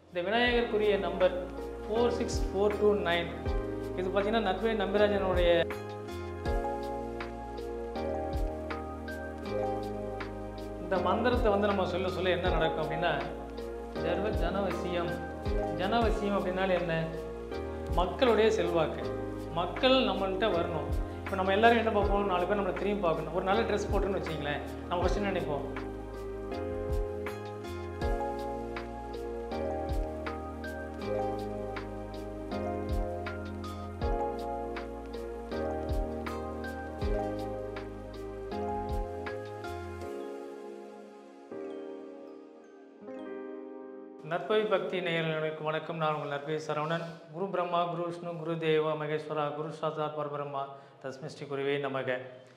இந்த விநாயகருக்குரிய number four six four two nine இது பார்த்தீங்கன்னா நட்பை நம்பிராஜனுடைய இந்த மந்திரத்தை வந்து நம்ம சொல்ல சொல்ல என்ன நடக்கும் அப்படின்னா ஜர்வ ஜனவசியம் ஜனவசியம் அப்படின்னாலே என்ன மக்களுடைய செல்வாக்கு மக்கள் நம்மள்கிட்ட வரணும் இப்போ நம்ம எல்லாரும் என்ன பார்ப்போம் நாலு பேர் நம்மளை திரும்பி பார்க்கணும் ஒரு நல்ல ட்ரெஸ் போட்டுன்னு வச்சிங்களேன் நம்ம ஃபஸ்ட்டு என்ன நினைப்போம் நற்பவி பக்தி நேயர்களுக்கு வணக்கம் நான் உங்கள் நற்பவி சரவணன் குரு பிரம்மா குரு விஷ்ணு குரு தேவா மகேஸ்வரா குரு சாத்தார் பரபிரம்மா தஸ்மி ஸ்ரீ குருவே நமக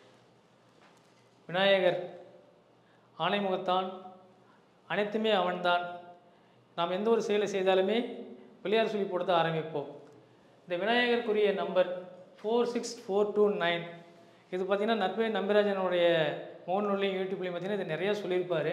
விநாயகர் ஆணைமுகத்தான் அனைத்துமே அவன்தான் நாம் எந்த ஒரு செயலை செய்தாலுமே பிள்ளையார் சொல்லி போட்டு தான் ஆரம்பிப்போம் இந்த விநாயகருக்குரிய number four six four two nine இது பார்த்திங்கன்னா நற்பவி நம்பிராஜனுடைய முகநூல்லையும் யூடியூப்லையும் பார்த்தீங்கன்னா இது நிறையா சொல்லியிருப்பார்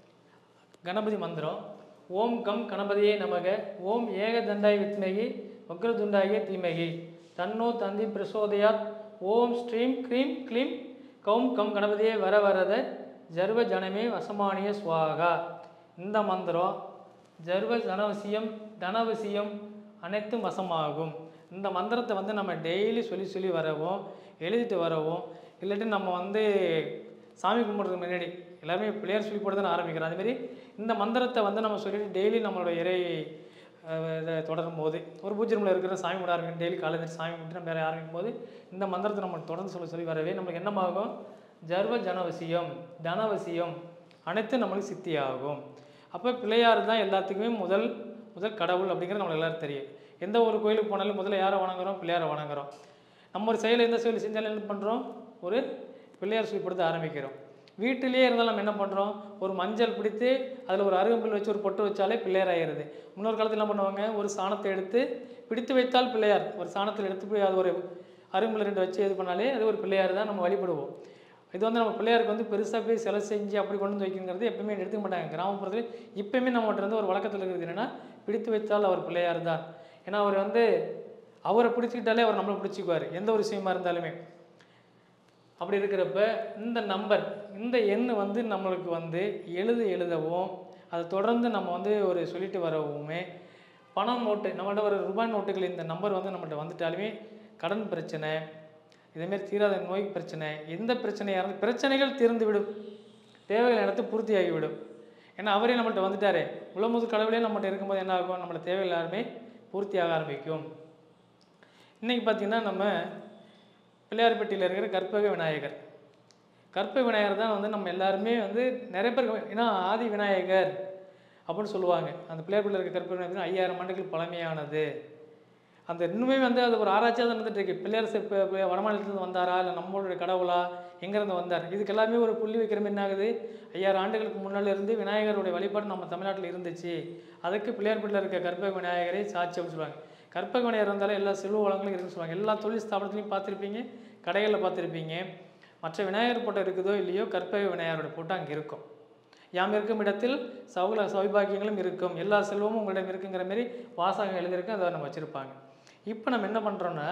கணபதி மந்திரம் ஓம் கம் கணபதியே நமக ஓம் ஏக தண்டாய் வித்மகி வக்ரதுண்டாய தீமகி தன்னோ தந்தி பிரசோதயாத் ஓம் ஸ்ரீம் க்ரீம் க்ளீம் கௌம் கம் கணபதியே வர வரத ஜர்வ ஜனமே வசமானிய ஸ்வாகா இந்த மந்திரம் ஜர்வ ஜனவசியம் தனவசியம் அனைத்தும் வசமாகும் இந்த மந்திரத்தை வந்து நம்ம டெய்லி சொல்லி சொல்லி வரவும் எழுதிட்டு வரவும் இல்லாட்டி நம்ம வந்து சாமி கும்பிட்றதுக்கு முன்னாடி எல்லாருமே பிள்ளையார் சொல்லி போட்டு தான் ஆரம்பிக்கிறோம் அதுமாரி இந்த மந்திரத்தை வந்து நம்ம சொல்லிட்டு டெய்லி நம்மளோட இறை அஹ், இதை தொடரும் போது ஒரு பூஜை ரூமில் இருக்கிற சாமி கும்பிட ஆரம்பிக்கும் டெய்லி காலையில் சாமி கும்பிட்டு நம்ம வேற ஆரம்பிக்கும் போது இந்த மந்திரத்தை நம்ம தொடர்ந்து சொல்லி சொல்லி வரவே நம்மளுக்கு என்னமாகும் ஜர்வ ஜனவசியம் தனவசியம் அனைத்தும் நம்மளுக்கு சித்தி ஆகும் அப்போ பிள்ளையார் தான் எல்லாத்துக்குமே முதல் முதல் கடவுள் அப்படிங்கிறது நம்மளுக்கு எல்லாரும் தெரியும் எந்த ஒரு கோயிலுக்கு போனாலும் முதல்ல யாரை வணங்குறோம் பிள்ளையாரை வணங்குறோம் நம்ம ஒரு செயலை எந்த செயல் செஞ்சாலும் என்ன பண்ணுறோம் ஒரு பிள்ளையார் சொல்லி கொடுத்து ஆரம்பிக்கிறோம் வீட்டிலேயே இருந்தாலும் நம்ம என்ன பண்ணுறோம் ஒரு மஞ்சள் பிடித்து அதில் ஒரு அருகம்பில் வச்சு ஒரு பொட்டு வச்சாலே பிள்ளையார் ஆயிடுது முன்னொரு காலத்தில் என்ன பண்ணுவாங்க ஒரு சாணத்தை எடுத்து பிடித்து வைத்தால் பிள்ளையார் ஒரு சாணத்தில் எடுத்து போய் அது ஒரு அருகம்பில் ரெண்டு வச்சு இது பண்ணாலே அது ஒரு பிள்ளையார் தான் நம்ம வழிபடுவோம் இது வந்து நம்ம பிள்ளையாருக்கு வந்து பெருசாக போய் சிலை செஞ்சு அப்படி கொண்டு வந்து வைக்கணுங்கிறது எப்பயுமே எடுத்துக்க மாட்டாங்க கிராமப்புறத்தில் இப்பயுமே நம்மகிட்ட இருந்து ஒரு வழக்கத்தில் இருக்கிறது என்னென்னா பிடித்து வைத்தால் அவர் பிள்ளையார் தான் ஏன்னா அவர் வந்து அவரை பிடிச்சிக்கிட்டாலே அவர் நம்மளை பிடிச்சிக்குவார் எந்த ஒரு விஷயமா இருந்தாலுமே அப்படி இருக்கிறப்ப இந்த நம்பர் இந்த எண் வந்து நம்மளுக்கு வந்து எழுத எழுதவும் அதை தொடர்ந்து நம்ம வந்து ஒரு சொல்லிட்டு வரவுமே பணம் நோட்டு நம்மள்ட்ட ஒரு ரூபாய் நோட்டுகள் இந்த நம்பர் வந்து நம்மள்ட்ட வந்துட்டாலுமே கடன் பிரச்சனை இதேமாரி தீராத நோய் பிரச்சனை எந்த பிரச்சனையாக இருந்தாலும் பிரச்சனைகள் தீர்ந்து விடும் தேவைகள் இடத்து பூர்த்தியாகிவிடும் ஏன்னா அவரே நம்மள்ட்ட வந்துட்டாரே உளமுது கடவுளே நம்மள்ட்ட இருக்கும்போது என்ன ஆகும் நம்மளோட தேவைகள் எல்லாருமே பூர்த்தியாக ஆரம்பிக்கும் இன்றைக்கி பார்த்திங்கன்னா நம்ம பிள்ளையார்பட்டியில் இருக்கிற கற்பக விநாயகர் கற்பக விநாயகர் தான் வந்து நம்ம எல்லாருமே வந்து நிறைய பேர் ஏன்னா ஆதி விநாயகர் அப்படின்னு சொல்லுவாங்க அந்த பிள்ளையார்பட்டியில் இருக்க கற்பக விநாயகர் ஐயாயிரம் ஆண்டுகள் பழமையானது அந்த இன்னுமே வந்து அது ஒரு ஆராய்ச்சியாக தான் நடந்துட்டு இருக்கு பிள்ளையார் செ- இப்ப- இப்ப வடமாநிலத்துலேருந்து வந்தாரா இல்லை நம்மளுடைய கடவுளா எங்கேருந்து வந்தார் இதுக்கு எல்லாமே ஒரு புள்ளி வைக்கிற மாதிரி என்ன ஆகுது ஐயாயிரம் ஆண்டுகளுக்கு முன்னால இருந்து விநாயகருடைய வழிபாடு நம்ம தமிழ்நாட்டில் இருந்துச்சு அதுக்கு பிள்ளையார்பட்டியில் இருக்க கற்பக விநாயகரை சாட்சி அப்படின்னு சொல்லுவாங்க கற்பக விநாயகர் இருந்தாலும் எல்லா செல்வ வளங்களும் இருக்குன்னு சொல்லுவாங்க எல்லா தொழில் ஸ்தாபனத்துலையும் பார்த்துருப்பீங்க கடைகளில் பார்த்துருப்பீங்க மற்ற விநாயகர் போட்டோ இருக்குதோ இல்லையோ கற்பக விநாயகரோட போட்டோ அங்கே இருக்கும் யாம் இருக்கும் இடத்தில் சௌல சௌபாகியங்களும் இருக்கும் எல்லா செல்வமும் உங்களிடம் இருக்குங்கிற மாதிரி வாசகம் எழுதியிருக்கு அதை நம்ம வச்சுருப்பாங்க இப்போ நம்ம என்ன பண்ணுறோன்னா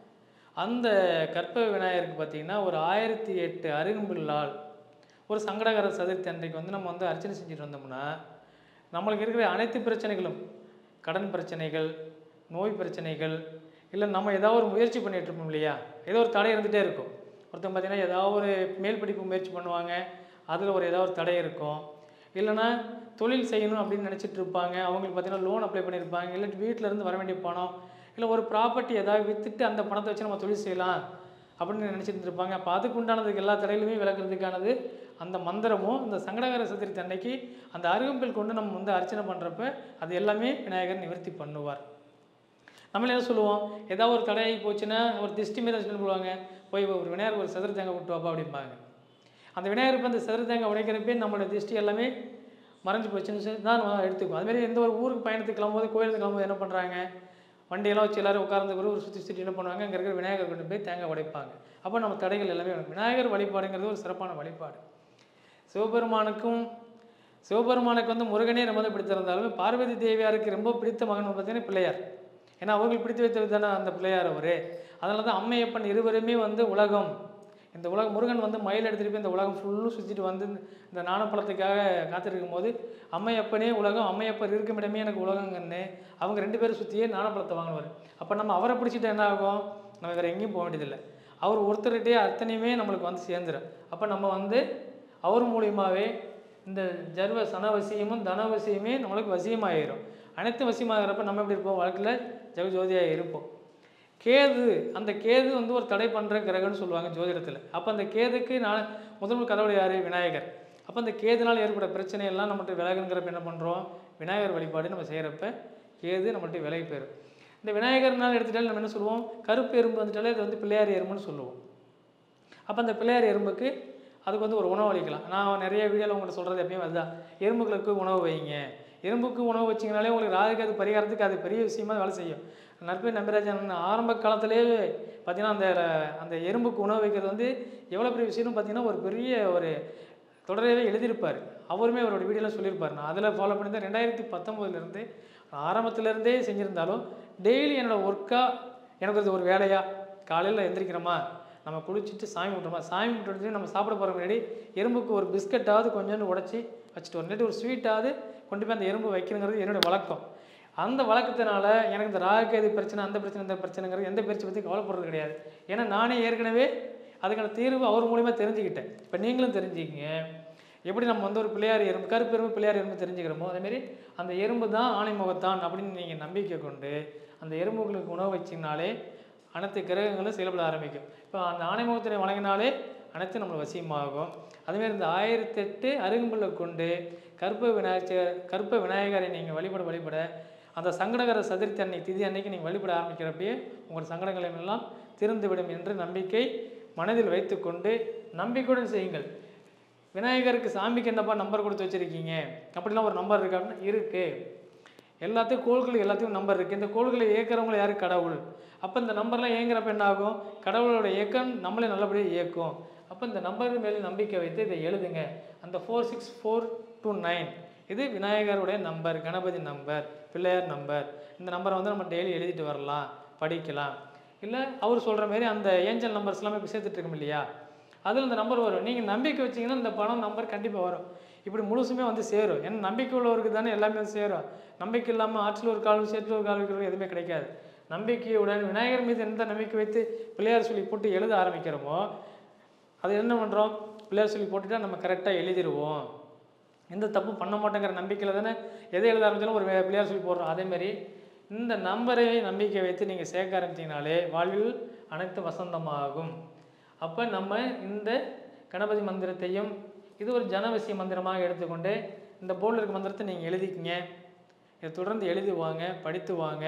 அந்த கற்பக விநாயகருக்கு பார்த்திங்கன்னா ஒரு ஆயிரத்தி எட்டு அருகம்புல்லால் ஒரு சங்கடகர சதுர்த்தி அன்றைக்கு வந்து நம்ம வந்து அர்ச்சனை செஞ்சுட்டு வந்தோம்னா நம்மளுக்கு இருக்கிற அனைத்து பிரச்சனைகளும் கடன் பிரச்சனைகள் நோய் பிரச்சனைகள் இல்லை நம்ம ஏதாவது ஒரு முயற்சி பண்ணிட்டு இருப்போம் இல்லையா ஏதோ ஒரு தடை இருந்துகிட்டே இருக்கும் ஒருத்தன் பார்த்தீங்கன்னா ஏதாவது ஒரு மேல் படிப்பு முயற்சி பண்ணுவாங்க அதில் ஒரு ஏதாவது ஒரு தடை இருக்கும் இல்லைன்னா தொழில் செய்யணும் அப்படின்னு நினச்சிட்டு இருப்பாங்க அவங்களுக்கு பார்த்தீங்கன்னா லோன் அப்ளை பண்ணியிருப்பாங்க இல்லை வீட்டில் இருந்து வர வேண்டிய பணம் இல்லை ஒரு ப்ராப்பர்ட்டி ஏதாவது விற்றுட்டு அந்த பணத்தை வச்சு நம்ம தொழில் செய்யலாம் அப்படின்னு நினச்சிட்டு இருப்பாங்க அப்போ அதுக்கு உண்டானதுக்கு எல்லா தடையிலுமே விளக்குறதுக்கானது அந்த மந்திரமும் இந்த சங்கடகர சதுர்த்தி அன்னைக்கு அந்த அருகம்பில் கொண்டு நம்ம வந்து அர்ச்சனை பண்ணுறப்ப அது எல்லாமே விநாயகர் நிவர்த்தி பண்ணுவார் நம்மள என்ன சொல்லுவோம் ஏதாவது ஒரு தடையாகி போச்சுன்னா ஒரு திஷ்டி மாரி சொல்லி போடுவாங்க போய் ஒரு விநாயகர் ஒரு சதுர தேங்காய் விட்டு வாப்பா அப்படிம்பாங்க அந்த விநாயகருக்கு அந்த சதுர தேங்காய் உடைக்கிறப்பே நம்மளோட திஷ்டி எல்லாமே மறைஞ்சு போச்சுன்னு சொல்லி தான் நம்ம எடுத்துக்குவோம் அதுமாரி எந்த ஒரு ஊருக்கு பயணத்துக்கு கிளம்பும்போது கோயிலுக்கு கிளம்பும்போது என்ன பண்ணுறாங்க வண்டியெல்லாம் வச்சு எல்லாரும் உட்கார்ந்து கூட ஒரு சுற்றி சுற்றி என்ன பண்ணுவாங்க அங்கே இருக்கிற விநாயகர் கொண்டு போய் தேங்காய் உடைப்பாங்க அப்போ நம்ம தடைகள் எல்லாமே வரும். விநாயகர் வழிபாடுங்கிறது ஒரு சிறப்பான வழிபாடு சிவபெருமானுக்கும் சிவபெருமானுக்கு வந்து முருகனே ரொம்ப பிடித்திருந்தாலும் பார்வதி தேவியாருக்கு ரொம்ப பிடித்த மகன் வந்து பார்த்தீங்கன்னா பிள்ளையார் ஏன்னா அவர்கள் பிடித்து வைத்தது தானே அந்த பிள்ளையார் அவர் அதனால தான் அம்மையப்பன் இருவருமே வந்து உலகம் இந்த உலகம் முருகன் வந்து மயில் எடுத்துகிட்டு போய் இந்த உலகம் ஃபுல்லும் சுற்றிட்டு வந்து இந்த ஞானப்பழத்துக்காக காத்திருக்கும் போது அம்மையப்பனே உலகம் அம்மையப்பர் இருக்கும் இடமே எனக்கு உலகங்கன்னு அவங்க ரெண்டு பேரும் சுற்றியே ஞானப்பழத்தை வாங்குவார் அப்போ நம்ம அவரை பிடிச்சிட்டு என்ன ஆகும் நம்ம வேறு எங்கேயும் போக வேண்டியதில்லை அவர் ஒருத்தர்கிட்டயே அத்தனையுமே நம்மளுக்கு வந்து சேர்ந்துடும் அப்போ நம்ம வந்து அவர் மூலியமாகவே இந்த ஜர்வ சனவசியமும் தனவசியமே நம்மளுக்கு வசியமாயிரும் அனைத்து வசியமாகிறப்ப நம்ம எப்படி இருப்போம் வாழ்க்கையில் ஜெகஜோதியாக இருப்போம் கேது அந்த கேது வந்து ஒரு தடை பண்ணுற கிரகம்னு சொல்லுவாங்க ஜோதிடத்தில் அப்போ அந்த கேதுக்கு நான் முதல் கடவுள் யார் விநாயகர் அப்போ அந்த கேதுனால் ஏற்பட பிரச்சனையெல்லாம் நம்மகிட்ட விலகுங்கிறப்ப என்ன பண்ணுறோம் விநாயகர் வழிபாடு நம்ம செய்கிறப்ப கேது நம்மள்ட்ட விலகி போயிடும் இந்த விநாயகர்னால் எடுத்துட்டாலும் நம்ம என்ன சொல்லுவோம் கருப்பு எறும்பு வந்துட்டாலே அது வந்து பிள்ளையார் எறும்புன்னு சொல்லுவோம் அப்போ அந்த பிள்ளையார் எறும்புக்கு அதுக்கு வந்து ஒரு உணவு அளிக்கலாம் நான் நிறைய வீடியோவில் உங்களுக்கு சொல்கிறது எப்பயும் அதுதான் எறும்புகளுக்கு உணவு வைங்க எறும்புக்கு உணவு வச்சிங்கனாலே உங்களுக்கு ராகுக்கு அது பரிகாரத்துக்கு அது பெரிய விஷயமா வேலை செய்யும் நற்பை நம்பிராஜன் ஆரம்ப காலத்திலேயே பார்த்தீங்கன்னா அந்த அந்த எறும்புக்கு உணவு வைக்கிறது வந்து எவ்வளோ பெரிய விஷயம்னு பார்த்தீங்கன்னா ஒரு பெரிய ஒரு தொடரவே எழுதியிருப்பார் அவருமே அவரோட வீடியோவில் சொல்லியிருப்பார் நான் அதில் ஃபாலோ பண்ணி தான் ரெண்டாயிரத்தி பத்தொம்போதுலேருந்து ஆரம்பத்துலேருந்தே செஞ்சுருந்தாலும் டெய்லி என்னோடய ஒர்க்காக எனக்கு அது ஒரு வேலையாக காலையில் எந்திரிக்கிறோமா நம்ம குளிச்சுட்டு சாமி விட்டோமா சாமி விட்டுட்டு நம்ம சாப்பிட போகிற முன்னாடி எறும்புக்கு ஒரு பிஸ்கட்டாவது கொஞ்சோண்டு உடச்சி வச்சுட்டு வரும் இல்லாட்டி ஒரு ஸ்வீட்டாவது கொண்டு போய் அந்த எறும்பு வைக்கணுங்கிறது என்னுடைய வழக்கம் அந்த வழக்கத்தினால எனக்கு இந்த ராகுகேது பிரச்சனை அந்த பிரச்சனை இந்த பிரச்சனைங்கிறது எந்த பிரச்சனை பற்றி கவலைப்படுறது கிடையாது ஏன்னா நானே ஏற்கனவே அதுக்கான தீர்வு அவர் மூலிமா தெரிஞ்சுக்கிட்டேன் இப்போ நீங்களும் தெரிஞ்சுக்கிங்க எப்படி நம்ம வந்து ஒரு பிள்ளையார் எறும்பு கருப்பு எறும்பு பிள்ளையார் எறும்பு தெரிஞ்சுக்கிறோமோ அதேமாரி அந்த எறும்பு தான் ஆணை முகத்தான் அப்படின்னு நீங்கள் நம்பிக்கை கொண்டு அந்த எறும்புகளுக்கு உணவு வச்சிங்கனாலே அனைத்து கிரகங்களும் செயல்பட ஆரம்பிக்கும் இப்போ அந்த ஆணைமுகத்தினை வழங்கினாலே அனைத்து நம்மளுக்கு வசியமாகும் அதுமாரி இந்த ஆயிரத்தெட்டு அருகும்புல்லை கொண்டு கற்ப விநாயகர் கற்ப விநாயகரை நீங்கள் வழிபட வழிபட அந்த சங்கடகர சதுர்த்தி அன்னைக்கு திதி அன்னைக்கு நீங்கள் வழிபட ஆரம்பிக்கிறப்பயே உங்கள் சங்கடங்களை எல்லாம் திறந்துவிடும் என்று நம்பிக்கை மனதில் வைத்துக்கொண்டு நம்பிக்கையுடன் செய்யுங்கள் விநாயகருக்கு சாமிக்கு என்னப்பா நம்பர் கொடுத்து வச்சுருக்கீங்க அப்படிலாம் ஒரு நம்பர் இருக்கா அப்படின்னா இருக்குது எல்லாத்தையும் கோள்கள் எல்லாத்தையும் நம்பர் இருக்குது இந்த கோள்களை இயக்குறவங்க யார் கடவுள் அப்போ இந்த நம்பர்லாம் இயங்குறப்ப என்ன ஆகும் கடவுளோட இயக்கம் நம்மளே நல்லபடியாக இயக்கும் அப்போ இந்த நம்பர் மேலே நம்பிக்கை வைத்து இதை எழுதுங்க அந்த four six four two nine இது விநாயகருடைய number Ganapati number Pillaiyar number இந்த நம்பரை வந்து நம்ம டெய்லி எழுதிட்டு வரலாம் படிக்கலாம் இல்லை அவர் சொல்கிற மாதிரி அந்த ஏஞ்சல் நம்பர்ஸ் எல்லாமே இப்போ சேர்த்துட்டு இருக்கோம் இல்லையா அதில் இந்த நம்பர் வரும் நீங்கள் நம்பிக்கை வச்சிங்கன்னா இந்த பணம் நம்பர் கண்டிப்பாக வரும் இப்படி முழுசுமே வந்து சேரும் ஏன்னா நம்பிக்கை உள்ளவருக்கு தானே எல்லாமே வந்து சேரும் நம்பிக்கை இல்லாமல் ஆற்றில் ஒரு கால் சேற்றில் ஒரு கால் வைக்கிறவங்க எதுவுமே கிடைக்காது நம்பிக்கையுடன் விநாயகர் மீது எந்த நம்பிக்கை வைத்து பிள்ளையார் சொல்லி போட்டு எழுத ஆரம்பிக்கிறோமோ அது என்ன பண்ணுறோம் பிள்ளையார் சொல்லி போட்டுட்டா நம்ம கரெக்டாக எழுதிடுவோம் எந்த தப்பு பண்ண மாட்டேங்கிற நம்பிக்கையில் தானே எதை எழுத ஆரம்பிச்சாலும் ஒரு வே- பிள்ளையார் சொல்லி போடுறோம் அதேமாரி இந்த நம்பரை நம்பிக்கை வைத்து நீங்கள் சேர்க்க ஆரம்பிச்சிங்கனாலே வாழ்வில் அனைத்து வசந்தமாகும் அப்போ நம்ம இந்த கணபதி மந்திரத்தையும் இது ஒரு ஜனவசிய மந்திரமாக எடுத்துக்கொண்டு இந்த போர்டில் இருக்க மந்திரத்தை நீங்கள் எழுதிக்கிங்க இதை தொடர்ந்து எழுதி வாங்க படித்து வாங்க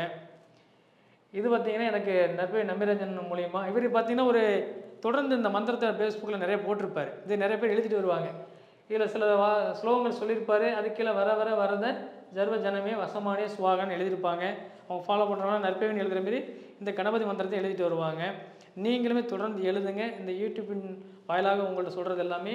இது பார்த்தீங்கன்னா எனக்கு நற்பை நம்பிரஞ்சன் மூலியமா இவர் பார்த்தீங்கன்னா ஒரு தொடர்ந்து இந்த மந்திரத்தை ஃபேஸ்புக்கில் நிறைய போட்டிருப்பார் இது நிறைய பேர் எழுதிட்டு வருவாங்க இதில் சில வா ஸ்லோகங்கள் சொல்லியிருப்பாரு அது கீழே வர வர வரத ஜர்வ ஜனமே வசமானே சுவாகன்னு எழுதியிருப்பாங்க அவங்க ஃபாலோ பண்ணுறவங்க நற்பைவன் எழுதுகிற மாரி இந்த கணபதி மந்திரத்தை எழுதிட்டு வருவாங்க நீங்களுமே தொடர்ந்து எழுதுங்க இந்த யூடியூப்பின் வாயிலாக உங்கள்ட்ட சொல்கிறது எல்லாமே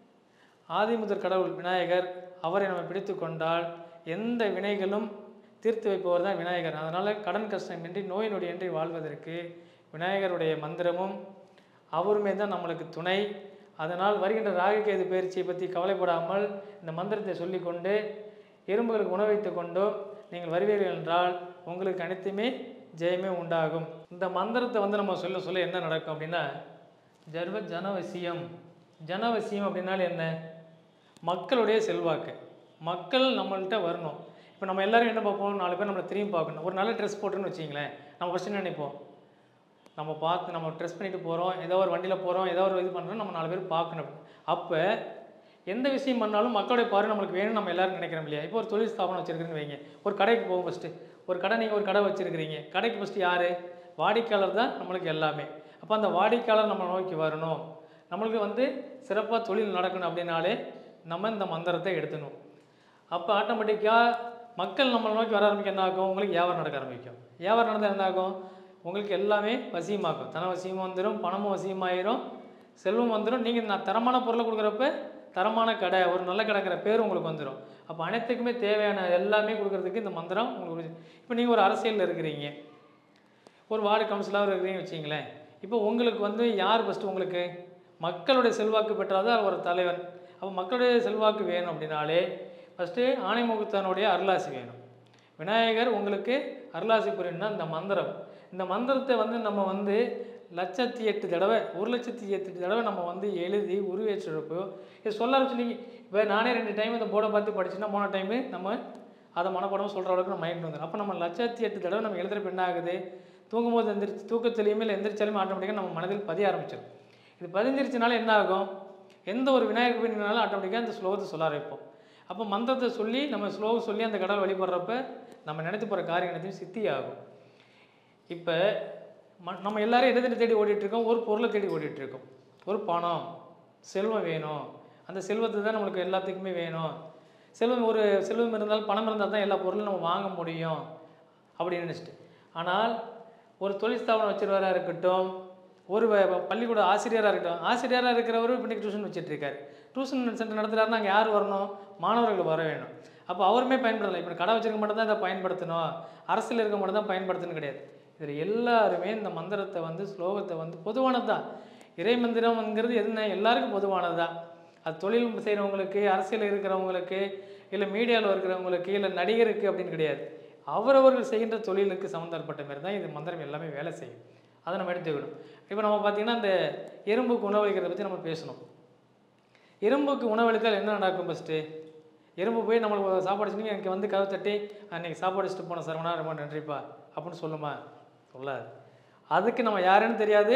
ஆதிமுதற் கடவுள் விநாயகர் அவரை நம்ம பிடித்து கொண்டால் எந்த வினைகளும் தீர்த்து வைப்பவர் தான் விநாயகர் அதனால் கடன் கஷ்டமின்றி நோய் நொடியின்றி வாழ்வதற்கு விநாயகருடைய மந்திரமும் அவருமே தான் நம்மளுக்கு துணை அதனால் வருகின்ற ராகுகேது பயிற்சியை பற்றி கவலைப்படாமல் இந்த மந்திரத்தை சொல்லிக்கொண்டு எறும்புகளுக்கு உணவைத்து கொண்டோ நீங்கள் வருவீர்கள் என்றால் உங்களுக்கு அனைத்துமே ஜெயமே உண்டாகும் இந்த மந்திரத்தை வந்து நம்ம சொல்ல சொல்ல என்ன நடக்கும் அப்படின்னா ஜர்வ ஜனவசியம் ஜனவசியம் அப்படின்னாலே என்ன மக்களுடைய செல்வாக்கு மக்கள் நம்மள்ட்ட வரணும் இப்போ நம்ம எல்லாரும் என்ன பார்ப்போம் நாலு பேர் நம்மளை திரும்பி பார்க்கணும் ஒரு நல்ல ட்ரெஸ் போட்டுன்னு வச்சிங்களேன் நம்ம ஃபஸ்ட்டு என்ன நினைப்போம் நம்ம பார்த்து நம்ம ட்ரெஸ் பண்ணிட்டு போகிறோம் ஏதோ ஒரு வண்டியில் போகிறோம் ஏதோ ஒரு இது பண்ணுறோம் நம்ம நாலு பேர் பார்க்கணும் அப்போ எந்த விஷயம் பண்ணாலும் மக்களுடைய பார்வை நம்மளுக்கு வேணும்னு நம்ம எல்லாரும் நினைக்கிறோம் இல்லையா இப்போ ஒரு தொழில் ஸ்தாபனம் வச்சுருக்குன்னு வைங்க ஒரு கடைக்கு போகும் ஃபஸ்ட்டு ஒரு கடை நீங்கள் ஒரு கடை வச்சுருக்கிறீங்க கடைக்கு ஃபஸ்ட்டு யார் வாடிக்கையாளர் தான் நம்மளுக்கு எல்லாமே அப்போ அந்த வாடிக்கையாளர் நம்ம நோக்கி வரணும் நம்மளுக்கு வந்து சிறப்பாக தொழில் நடக்கணும் அப்படின்னாலே நம்ம இந்த மந்திரத்தை எடுத்துணும் அப்போ ஆட்டோமேட்டிக்காக மக்கள் நம்மளை நோக்கி வர ஆரம்பிக்க என்ன ஆகும் உங்களுக்கு வியாபாரம் நடக்க ஆரம்பிக்கும் வியாபாரம் நடந்தால் என்ன ஆகும் உங்களுக்கு எல்லாமே வசியமாக்கும் தன வசியமும் வந்துடும் பணமும் வசியமாயிரும் செல்வம் வந்துடும் நீங்கள் நான் தரமான பொருளை கொடுக்குறப்ப தரமான கடை ஒரு நல்ல கடைங்கிற பேர் உங்களுக்கு வந்துடும் அப்போ அனைத்துக்குமே தேவையான எல்லாமே கொடுக்கறதுக்கு இந்த மந்திரம் உங்களுக்கு இப்போ நீங்கள் ஒரு அரசியலில் இருக்கிறீங்க ஒரு வார்டு கவுன்சிலராக இருக்கிறீங்கன்னு வச்சிங்களேன் இப்போ உங்களுக்கு வந்து யார் ஃபஸ்ட்டு உங்களுக்கு மக்களுடைய செல்வாக்கு பெற்றாதான் ஒரு தலைவன் அப்போ மக்களுடைய செல்வாக்கு வேணும் அப்படின்னாலே ஃபஸ்ட்டு ஆணைமுகத்தனுடைய அருளாசி வேணும் விநாயகர் உங்களுக்கு அருளாசி புரியணும்னா இந்த மந்திரம் இந்த மந்திரத்தை வந்து நம்ம வந்து லட்சத்தி எட்டு தடவை ஒரு லட்சத்தி எட்டு தடவை நம்ம வந்து எழுதி உருவேற்றப்போ இது சொல்ல ஆரம்பிச்சு இப்போ நானே ரெண்டு டைம் இந்த போர்டை பார்த்து படிச்சுன்னா போன டைமு நம்ம அதை மனப்படம் சொல்கிற அளவுக்கு நம்ம மைண்ட் வந்துடும் அப்போ நம்ம லட்சத்தி எட்டு தடவை நம்ம எழுதுறப்ப என்ன ஆகுது தூங்கும்போது எந்திரிச்சு தூக்கத்துலையுமே இல்லை எந்திரிச்சாலுமே ஆட்டோமேட்டிக்காக நம்ம மனதில் பதிய ஆரம்பிச்சிடும் இது பதிஞ்சிருச்சுனால என்ன ஆகும் எந்த ஒரு விநாயகர் கோயில்னாலும் ஆட்டோமேட்டிக்காக அந்த ஸ்லோகத்தை சொல்ல ஆரம்பிப்போம் அப்போ மந்திரத்தை சொல்லி நம்ம ஸ்லோகம் சொல்லி அந்த கடவுள் வழிபடுறப்ப நம்ம நினைத்து போகிற காரியம் அனைத்தையும் சித்தி ஆகும் இப்போ ம நம்ம எல்லாரும் எதை எதை தேடி ஓடிட்டு இருக்கோம் ஒரு பொருளை தேடி ஓடிட்டு இருக்கோம் ஒரு பணம் செல்வம் வேணும் அந்த செல்வத்தை தான் நம்மளுக்கு எல்லாத்துக்குமே வேணும் செல்வம் ஒரு செல்வம் இருந்தால் பணம் இருந்தால் தான் எல்லா பொருளும் நம்ம வாங்க முடியும் அப்படின்னு நினச்சிட்டு ஆனால் ஒரு தொழில் ஸ்தாபனம் வச்சுருவராக இருக்கட்டும் ஒரு வ- வ- பள்ளிக்கூட ஆசிரியராக இருக்கட்டும் ஆசிரியராக இருக்கிறவரும் இப்போ டியூஷன் வச்சுட்டு இருக்காரு டியூஷன் சென்டர் நடத்துகிறாருன்னா அங்கே யார் வரணும் மாணவர்கள் வர வேணும் அப்போ அவருமே பயன்படுத்தலை இப்போ கடை வச்சிருக்க மட்டும் தான் இதை பயன்படுத்தணும் அரசியல் இருக்க மட்டும் தான் பயன்படுத்தணும் கிடையாது இதில் எல்லாருமே இந்த மந்திரத்தை வந்து ஸ்லோகத்தை வந்து பொதுவானது தான் இறை மந்திரம்ங்கிறது என்ன எல்லாருக்கும் பொதுவானது தான் அது தொழில் செய்கிறவங்களுக்கு அரசியல் இருக்கிறவங்களுக்கு இல்லை மீடியாவில் இருக்கிறவங்களுக்கு இல்லை நடிகருக்கு அப்படின்னு கிடையாது அவரவர்கள் செய்கின்ற தொழிலுக்கு சம்மந்தப்பட்ட மாதிரி தான் இது மந்திரம் எல்லாமே வேலை செய்யும் அதை நம்ம எடுத்துக்கணும் இப்போ நம்ம பார்த்திங்கன்னா இந்த எறும்புக்கு உணவளிக்கிறத பற்றி நம்ம பேசணும் எறும்புக்கு உணவளித்தால் என்ன நடக்கும் ஃபஸ்ட்டு எறும்பு போய் நம்மளுக்கு சாப்பாடு வச்சுட்டு எனக்கு வந்து கதவு தட்டி அன்றைக்கி சாப்பாடு வச்சுட்டு போன சரவணா ரொம்ப நன்றிப்பா அப்படின்னு சொல்லுமா சொல்லாது அதுக்கு நம்ம யாருன்னு தெரியாது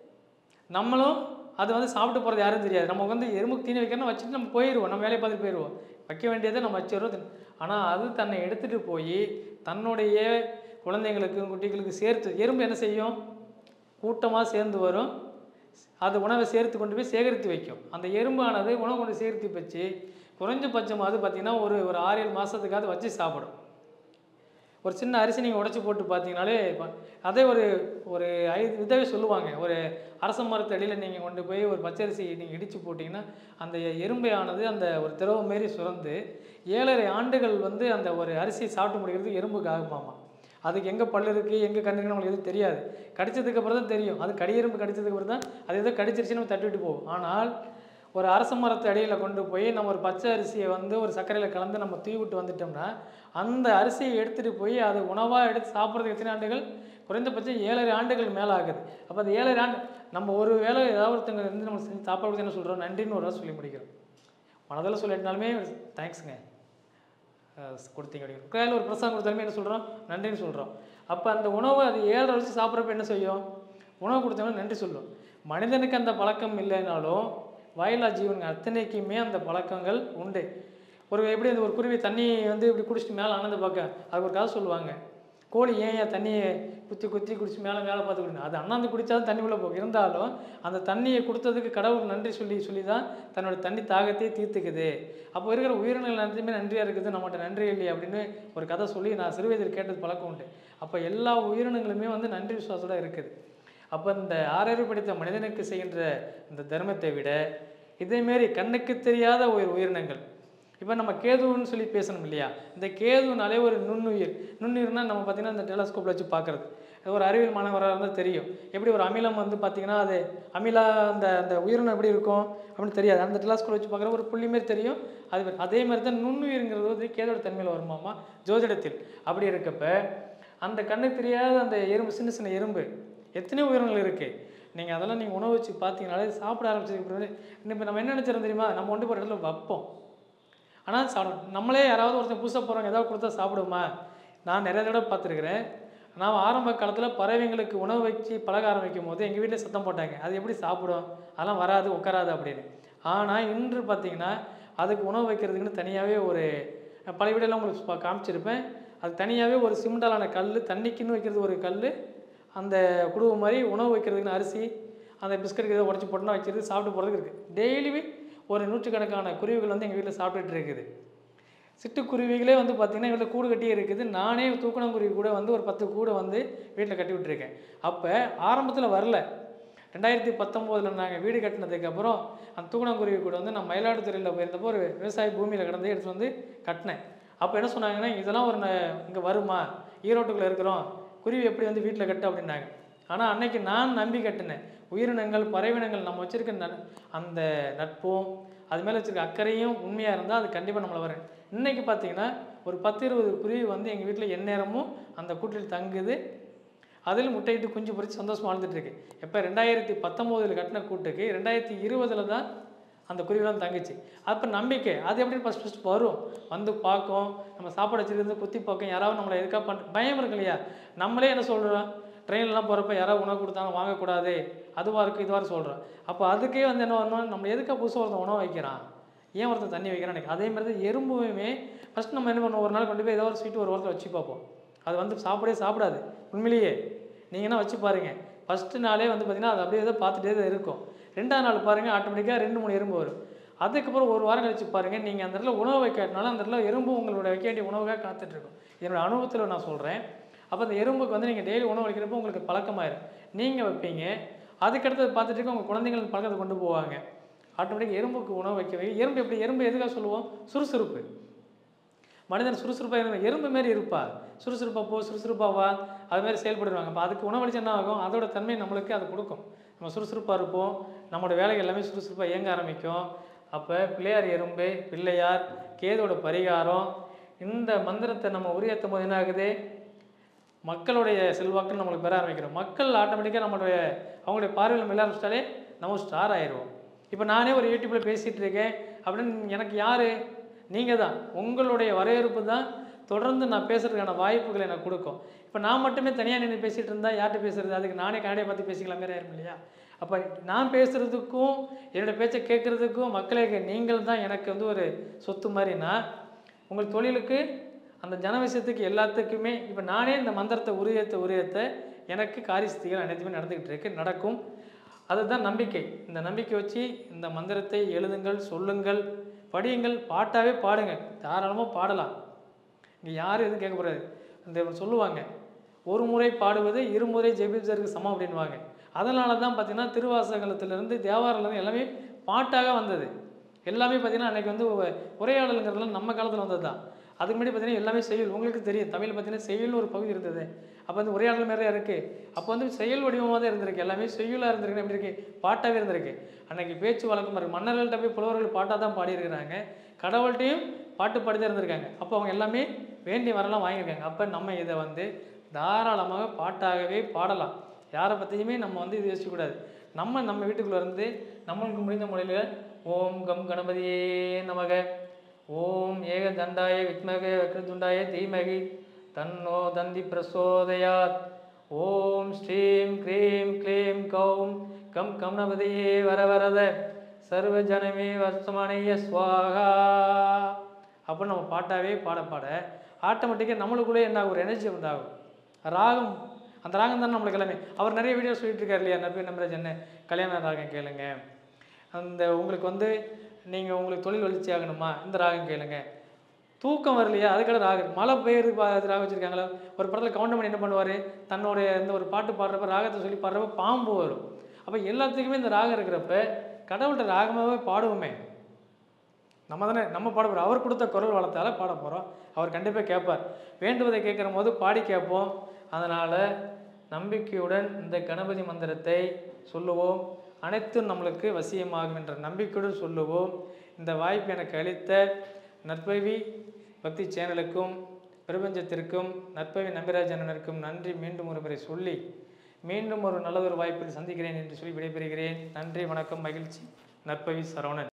நம்மளும் அது வந்து சாப்பிட்டு போகிறது யாரும் தெரியாது நம்ம வந்து எறும்புக்கு தீனி வைக்கணும் வச்சுட்டு நம்ம போயிடுவோம் நம்ம வேலையை பார்த்துட்டு போயிடுவோம் வைக்க வேண்டியதை நம்ம வச்சிடுறோம் ஆனால் அது தன்னை எடுத்துகிட்டு போய் தன்னுடைய குழந்தைங்களுக்கு குட்டிகளுக்கு சேர்த்து எறும்பு என்ன செய்யும் கூட்டமாக சேர்ந்து வரும் அது உணவை சேர்த்து கொண்டு போய் சேகரித்து வைக்கும் அந்த எறும்பானது உணவு கொண்டு சேகரித்து வச்சு குறைஞ்சபட்சம் அது பார்த்திங்கன்னா ஒரு ஒரு ஆறு ஏழு மாதத்துக்காவது வச்சு சாப்பிடும் ஒரு சின்ன அரிசி நீங்கள் உடைச்சி போட்டு பார்த்தீங்கனாலே ப- அதே ஒரு ஒரு ஐந்து இதாகவே சொல்லுவாங்க ஒரு அரச மரத்து அடியில் நீங்கள் கொண்டு போய் ஒரு பச்சரிசி நீங்கள் இடித்து போட்டிங்கன்னா அந்த எறும்பையானது அந்த ஒரு திரவ மாரி சுரந்து ஏழரை ஆண்டுகள் வந்து அந்த ஒரு அரிசியை சாப்பிட்டு முடிக்கிறதுக்கு எறும்புக்கு ஆகுமாமா அதுக்கு எங்கே பல்லு இருக்குது எங்கே கண்ணு இருக்குன்னு நம்மளுக்கு எதுவும் தெரியாது கடிச்சதுக்கு அப்புறம் தான் தெரியும் அது கடியெறும்பு கடிச்சதுக்கு அப்புறம் தான் அது ஏதோ கடிச்சிருச்சுன்னு நம்ம தட்டிவிட்டு போகும் ஆனால் ஒரு அரச மரத்து அடியில் கொண்டு போய் நம்ம ஒரு பச்சை அரிசியை வந்து ஒரு சர்க்கரையில் கலந்து நம்ம தூவி விட்டு வந்துட்டோம்னா அந்த அரிசியை எடுத்துகிட்டு போய் அது உணவாக எடுத்து சாப்பிட்றதுக்கு எத்தனை ஆண்டுகள் குறைந்தபட்சம் ஏழரை ஆண்டுகள் மேலே ஆகுது அப்போ அந்த ஏழரை ஆண்டு நம்ம ஒரு வேளை ஏதாவது ஒருத்தங்க இருந்து நம்ம செஞ்சு சாப்பாடு கொடுத்து என்ன சொல்கிறோம் நன்றின்னு ஒரு வாரம் சொல்லி முடிக்கிறோம் மனதில் சொல்லிட்டாலுமே தேங்க்ஸுங்க கொடுத்தீங்க அப்படிங்கிற கையில் ஒரு பிரசாதம் கொடுத்தாலுமே என்ன சொல்கிறோம் நன்றின்னு சொல்கிறோம் அப்போ அந்த உணவை அது ஏழரை வச்சு சாப்பிட்றப்ப என்ன செய்யும் உணவு கொடுத்தவங்க நன்றி சொல்லும் மனிதனுக்கு அந்த பழக்கம் இல்லைனாலும் வயலா ஜீவனுங்க அத்தனைக்குமே அந்த பழக்கங்கள் உண்டு ஒரு எப்படி அந்த ஒரு குருவி தண்ணி வந்து இப்படி குடிச்சிட்டு மேலே ஆனந்த பார்க்க அது ஒரு கதை சொல்லுவாங்க கோழி ஏன் ஏன் தண்ணியை குத்தி குத்தி குடிச்சு மேலே மேலே பார்த்து குடிக்கணும் அது அண்ணாந்து குடித்தாலும் தண்ணி உள்ள போகும் இருந்தாலும் அந்த தண்ணியை கொடுத்ததுக்கு கடவுள் நன்றி சொல்லி சொல்லி தான் தன்னோட தண்ணி தாகத்தையே தீர்த்துக்குது அப்போ இருக்கிற உயிரினங்கள் அனைத்துமே நன்றியாக இருக்குது நம்மகிட்ட நன்றி இல்லையே அப்படின்னு ஒரு கதை சொல்லி நான் சிறுவயதில் கேட்டது பழக்கம் உண்டு அப்போ எல்லா உயிரினங்களுமே வந்து நன்றி விசுவாசோட இருக்குது அப்போ இந்த ஆறறிவு படித்த மனிதனுக்கு செய்கின்ற இந்த தர்மத்தை விட இதேமாரி கண்ணுக்கு தெரியாத ஒரு உயிரினங்கள் இப்போ நம்ம கேதுன்னு சொல்லி பேசணும் இல்லையா இந்த கேதுனாலே ஒரு நுண்ணுயிர் நுண்ணுயிர்னா நம்ம பார்த்திங்கன்னா இந்த டெலஸ்கோப்பில் வச்சு பார்க்குறது அது ஒரு அறிவியல் மாணவராக இருந்தால் தெரியும் எப்படி ஒரு அமிலம் வந்து பார்த்திங்கன்னா அது அமிலா அந்த அந்த உயிரினம் எப்படி இருக்கும் அப்படின்னு தெரியாது அந்த டெலஸ்கோப் வச்சு பார்க்குற ஒரு புள்ளி மாதிரி தெரியும் அது மாதிரி- அதே மாதிரி தான் நுண்ணுயிர்ங்கிறது வந்து கேதோட தன்மையில் வருமாமா ஜோதிடத்தில் அப்படி இருக்கப்ப அந்த கண்ணுக்கு தெரியாத அந்த எறும்பு சின்ன சின்ன எறும்பு எத்தனையோ உயிரினங்கள் இருக்குது நீங்கள் அதெல்லாம் நீங்கள் உணவு வச்சு பார்த்தீங்கனாலே சாப்பிட ஆரம்பிச்சதுக்கு பிறகு இப்போ நம்ம என்ன நினச்சிரோம் தெரியுமா நம்ம ஒன்று போகிற இடத்துல வைப்போம் ஆனால் சாப்பிடும் நம்மளே யாராவது ஒருத்தர் புதுசாக போகிறவங்க ஏதாவது கொடுத்தா சாப்பிடுமா நான் நிறைய தடவை பார்த்துருக்குறேன் நான் ஆரம்ப காலத்தில் பறவைங்களுக்கு உணவு வச்சு பழக ஆரம்பிக்கும் போது எங்கள் வீட்டில் சத்தம் போட்டாங்க அது எப்படி சாப்பிடும் அதெல்லாம் வராது உட்காராது அப்படின்னு ஆனால் இன்று பார்த்தீங்கன்னா அதுக்கு உணவு வைக்கிறதுக்குன்னு தனியாகவே ஒரு பழைய வீடெல்லாம் உங்களுக்கு பா- காமிச்சிருப்பேன் அது தனியாகவே ஒரு சிமெண்டாலான கல் தண்ணிக்குன்னு வைக்கிறது ஒரு கல் அந்த குடுவை மாதிரி உணவு வைக்கிறதுக்குன்னு அரிசி அந்த பிஸ்கட் ஏதோ உடச்சி போட்டுனா வச்சிருந்து சாப்பிட்டு போகிறதுக்கு இருக்குது டெய்லியுமே ஒரு நூற்றுக்கணக்கான குருவிகள் வந்து எங்கள் வீட்டில் சாப்பிட்டுட்டு இருக்குது சிட்டுக்குருவிகளே வந்து பார்த்திங்கன்னா வீட்டில் கூடு கட்டியே இருக்குது நானே தூக்கணங்குருவி கூட வந்து ஒரு பத்து கூடை வந்து வீட்டில் கட்டி விட்டுருக்கேன் அப்போ ஆரம்பத்தில் வரல ரெண்டாயிரத்தி பத்தொம்போதில் நாங்கள் வீடு கட்டினதுக்கப்புறம் அந்த தூக்கணாங்குருவி கூட வந்து நான் மயிலாடுதுறையில் போயிருந்தப்போ ஒரு விவசாய பூமியில் கிடந்து எடுத்து வந்து கட்டினேன் அப்போ என்ன சொன்னாங்கன்னா இதெல்லாம் ஒரு இங்கே வருமா ஈரோட்டுக்குள்ளே இருக்கிறோம் குருவி எப்படி வந்து வீட்டில் கட்டு அப்படின்னாங்க ஆனால் அன்னைக்கு நான் நம்பி கட்டினேன் உயிரினங்கள் பறவையினங்கள் நம்ம வச்சிருக்க ந அந்த நட்பும் அது மேலே வச்சிருக்க அக்கறையும் உண்மையாக இருந்தால் அது கண்டிப்பாக நம்மளை வரும் இன்னைக்கு பார்த்தீங்கன்னா ஒரு பத்து இருபது குருவி வந்து எங்கள் வீட்டில் எந்நேரமும் அந்த கூட்டில் தங்குது அதில் முட்டையிட்டு குஞ்சு பொறிச்சு சந்தோஷமா வாழ்ந்துட்டு இருக்கு எப்போ ரெண்டாயிரத்தி பத்தொம்போதில் கட்டின கூட்டுக்கு ரெண்டாயிரத்தி இருபதில் தான் அந்த குருவிலாம் தங்குச்சு அப்போ நம்பிக்கை அது எப்படி ஃபஸ்ட் ஃபஸ்ட் வரும் வந்து பார்க்கும் நம்ம சாப்பாடு வச்சுருந்து குத்தி பார்க்கும் யாராவது நம்மளை எதுக்காக பண்ண பயம் இருக்கு இல்லையா நம்மளே என்ன சொல்கிறோம் ட்ரெயின்லாம் போகிறப்ப யாராவது உணவு கொடுத்தாங்க வாங்கக்கூடாது அதுவாக இருக்குது இதுவாக சொல்கிறோம் அப்போ அதுக்கே வந்து என்ன வரணும் நம்ம எதுக்காக புதுசாக ஒருத்தன் உணவு வைக்கிறான் ஏன் ஒருத்தன் தண்ணி வைக்கிறான் எனக்கு அதே மாதிரி தான் எறும்புமே ஃபஸ்ட் நம்ம என்ன பண்ணுவோம் ஒரு நாள் கொண்டு போய் ஏதோ ஒரு ஸ்வீட் ஒரு வாரத்தில் வச்சு பார்ப்போம் அது வந்து சாப்பிடவே சாப்பிடாது உண்மையிலேயே நீங்கள் என்ன வச்சு பாருங்கள் ஃபஸ்ட்டு நாளே வந்து பார்த்தீங்கன்னா அது அப்படியே ஏதோ பார்த்துட்டே தான் இருக்கும் ரெண்டாவது நாள் பாருங்கள் ஆட்டோமேட்டிக்காக ரெண்டு மூணு எறும்பு வரும் அதுக்கப்புறம் ஒரு வாரம் கழிச்சு பாருங்கள் நீங்கள் அந்த இடத்துல உணவு வைக்காட்டினாலும் அந்த இடத்துல எறும்பு உங்களோட வைக்க வேண்டிய உணவுக்காக காத்துட்ருக்கும் என்னோட அனுபவத்தில் நான் சொல்கிறேன் அப்போ அந்த எறும்புக்கு வந்து நீங்கள் டெய்லி உணவு வைக்கிறப்போ உங்களுக்கு பழக்கமாயிரும் நீங்கள் வைப்பீங்க அதுக்கடுத்தது பார்த்துட்டு இருக்க உங்கள் குழந்தைங்களுக்கு பழக்கத்தை கொண்டு போவாங்க ஆட்டோமேட்டிக் எறும்புக்கு உணவு வைக்க வை எறும்பு எப்படி எறும்பு எதுக்காக சொல்லுவோம் சுறுசுறுப்பு மனிதன் சுறுசுறுப்பாக இருந்த எறும்பு மாரி இருப்பா சுறுசுறுப்பாக போ சுறுசுறுப்பாக வா அது மாதிரி செயல்படுவாங்க அப்போ அதுக்கு உணவளிச்சு என்ன ஆகும் அதோட தன்மை நம்மளுக்கு அது கொடுக்கும் நம்ம சுறுசுறுப்பாக இருப்போம் நம்மளோட வேலைகள் எல்லாமே சுறுசுறுப்பாக இயங்க ஆரம்பிக்கும் அப்போ பிள்ளையார் எறும்பு பிள்ளையார் கேதோட பரிகாரம் இந்த மந்திரத்தை நம்ம உரியேற்றும் போது என்ன ஆகுது மக்களுடைய செல்வாக்குன்னு நம்மளுக்கு பெற ஆரம்பிக்கிறோம் மக்கள் ஆட்டோமேட்டிக்காக நம்மளுடைய அவங்களுடைய பார்வையில் மேல ஆரம்பிச்சிட்டாலே நம்ம ஸ்டார் ஆயிடுவோம் இப்போ நானே ஒரு யூடியூப்பில் பேசிகிட்டு இருக்கேன் அப்படின்னு எனக்கு யார் நீங்கள் தான் உங்களுடைய வரவேற்பு தான் தொடர்ந்து நான் பேசுறதுக்கான வாய்ப்புகளை எனக்கு கொடுக்கும் இப்போ நான் மட்டுமே தனியாக நின்று பேசிகிட்டு இருந்தால் யார்கிட்ட பேசுறது அதுக்கு நானே கனடியை பார்த்து பேசிக்கலாம் மாதிரி ஆயிரும் இல்லையா அப்போ நான் பேசுகிறதுக்கும் என்னோட பேச்சை கேட்குறதுக்கும் மக்களே நீங்கள் தான் எனக்கு வந்து ஒரு சொத்து மாதிரினா உங்கள் தொழிலுக்கு அந்த ஜன விஷயத்துக்கு எல்லாத்துக்குமே இப்போ நானே இந்த மந்திரத்தை உரியத்த உரியத்த எனக்கு காரியஸ்திகள் அனைத்துமே நடந்துக்கிட்டு இருக்கு நடக்கும் அதுதான் நம்பிக்கை இந்த நம்பிக்கை வச்சு இந்த மந்திரத்தை எழுதுங்கள் சொல்லுங்கள் படியுங்கள் பாட்டாவே பாடுங்க தாராளமாக பாடலாம் இங்கே யாரும் எதுவும் கேட்கக்கூடாது இந்த சொல்லுவாங்க ஒரு முறை பாடுவது இருமுறை ஜெபிச்சருக்கு சமம் அப்படின்வாங்க அதனால தான் பார்த்தீங்கன்னா திருவாசகத்திலிருந்து தேவாரம்லேருந்து எல்லாமே பாட்டாக வந்தது எல்லாமே பார்த்தீங்கன்னா அன்றைக்கி வந்து உ- உரையாடலுங்கிறதுலாம் நம்ம காலத்தில் வந்தது தான் அதுக்கு முன்னாடி பார்த்தீங்கன்னா எல்லாமே செயல் உங்களுக்கு தெரியும் தமிழ் பார்த்தீங்கன்னா செயல்னு ஒரு பகுதி இருந்தது அப்போ வந்து உரையாடல் மாதிரியே இருக்குது அப்போ வந்து செயல் வடிவமாக தான் இருந்திருக்கு எல்லாமே செய்யுளாக இருந்திருக்கு எப்படி இருக்கு பாட்டாகவே இருந்திருக்கு அன்னைக்கு பேச்சு வழக்கம் இருக்கு மன்னர்கள்ட்ட போய் புலவர்கள் பாட்டாக தான் பாடியிருக்கிறாங்க கடவுள்கிட்டையும் பாட்டு பாடி தான் இருந்திருக்காங்க அப்போ அவங்க எல்லாமே வேண்டிய வரலாம் வாங்கியிருக்காங்க அப்போ நம்ம இதை வந்து தாராளமாக பாட்டாகவே பாடலாம் யாரை பற்றியுமே நம்ம வந்து இது யோசிக்கக்கூடாது நம்ம நம்ம வீட்டுக்குள்ளே இருந்து நம்மளுக்கு முடிந்த முறையில் ஓம் கம் கணபதியே நமக ஓம் ஏக தண்டாய வித்மக வக்ரதுண்டாய தீமகி தன்னோ தந்தி பிரசோதயாத் ஓம் ஸ்ரீம் க்ரீம் க்ளீம் கௌம் கம் கம்னபதியே வரவரத சர்வ ஜனமே வசமனைய ஸ்வாகா அப்படின்னு நம்ம பாட்டாவே பாட பாட ஆட்டோமேட்டிக்காக நம்மளுக்குள்ளே என்ன ஆகும்? ஒரு எனர்ஜி உண்டாகும் ராகம் அந்த ராகம் தான் நம்மளுக்கு எல்லாமே அவர் நிறைய வீடியோ சொல்லிட்டு இருக்காரு இல்லையா நபி நம்பராஜ் என்ன கல்யாண ராகம் கேளுங்க அந்த உங்களுக்கு வந்து நீங்கள் உங்களுக்கு தொழில் வளர்ச்சி ஆகணுமா இந்த ராகம் கேளுங்க தூக்கம் வரலையா அதுக்கட ராகம் மழை பெய்யுறது பா- அது ராகம் வச்சுருக்காங்களா ஒரு படத்தில் கவுண்டமணி என்ன பண்ணுவார் தன்னுடைய இந்த ஒரு பாட்டு பாடுறப்ப ராகத்தை சொல்லி பாடுறப்ப பாம்பு வரும் அப்போ எல்லாத்துக்குமே இந்த ராகம் இருக்கிறப்ப கடவுள்கிட்ட ராகமாகவே பாடுவோமே நம்ம தானே நம்ம பாட போகிறோம் அவர் கொடுத்த குரல் வளத்தால் பாட போகிறோம் அவர் கண்டிப்பாக கேட்பார் வேண்டுவதை கேட்குற போது பாடி கேட்போம் அதனால் நம்பிக்கையுடன் இந்த கணபதி மந்திரத்தை சொல்லுவோம் அனைத்தும் நம்மளுக்கு வசியமாகும் என்ற நம்பிக்கையுடன் சொல்லுவோம் இந்த வாய்ப்பு எனக்கு அளித்த நற்பவி பக்தி சேனலுக்கும் பிரபஞ்சத்திற்கும் நற்பவி நம்பிராஜனனுக்கும் நன்றி மீண்டும் ஒரு முறை சொல்லி மீண்டும் ஒரு நல்லதொரு வாய்ப்பில் சந்திக்கிறேன் என்று சொல்லி விடைபெறுகிறேன் நன்றி வணக்கம் மகிழ்ச்சி நற்பவி சரவணன்